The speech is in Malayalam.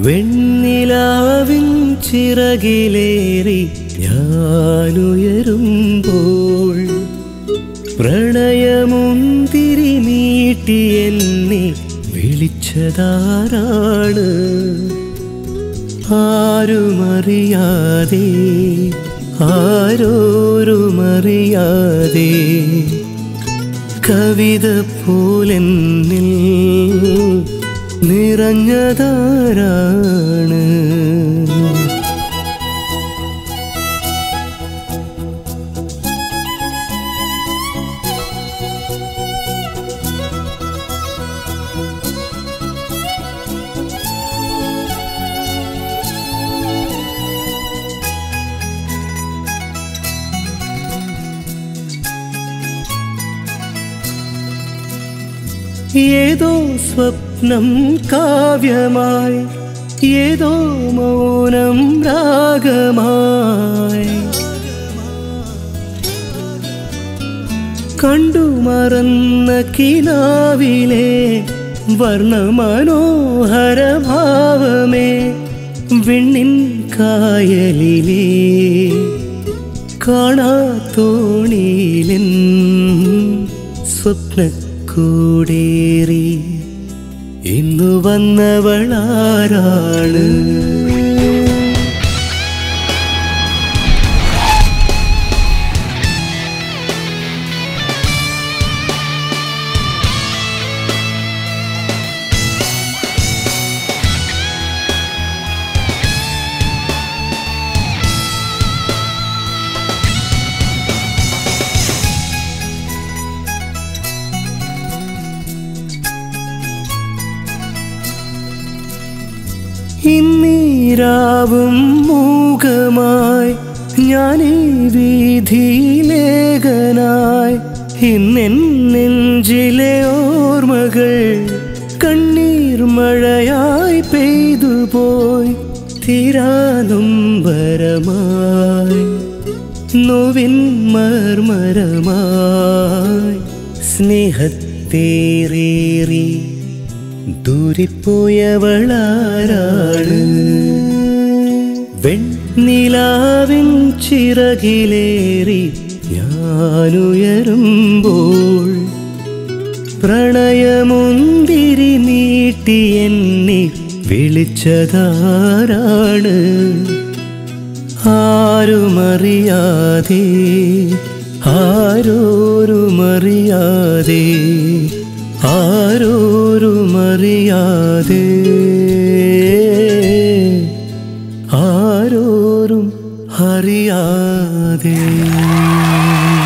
വെണ്ണിലാവിൻ ചിറകിലേറി ഞാനുയരുമ്പോൾ പ്രണയമുന്തിരി നീട്ടി എന്നെ വിളിച്ചതാരാണ് ആരുമറിയാതെ ആരോരുമറിയാതെ കവിത പോലെന്നിൽ നിറഞ്ഞതാരാണ് ഏതോ സ്വപ്നം കാവ്യമായി ഏതോ മൗനം രാഗമായി കണ്ടു മറന്ന കിനാവിലെ വർണ്ണമനോഹര ഭാവമേ വിണ്ണിൻ കായലിലേ കാണാത്തോണിയിലെൻ സ്വപ്നക്കൂടേറി ഇന്നു വന്നവളാരാണ് ഇന്നീരാവും മൂകമായി ഞാനീ വീതിയിലേകനായി ഇന്നെൻ നെഞ്ചിലെ ഓർമ്മകൾ കണ്ണീർ മഴയായി പെയ്തു പോയി തീരാനുംബരമായി നോവിൻ മർമരമായി സ്നേഹത്തേറേറി ദൂരിപ്പോയവളാരാണ് വെണ്ണിലാവിൻ ചിറകിലേറി ഞാനുയരുമ്പോൾ പ്രണയമുന്തിരി നീട്ടി എന്നെ വിളിച്ചതാരാണ് ആരുമറിയാതെ ആരോരുമറിയാതെ ആരോരുമറിയാതെ ആരോരും അറിയാതെ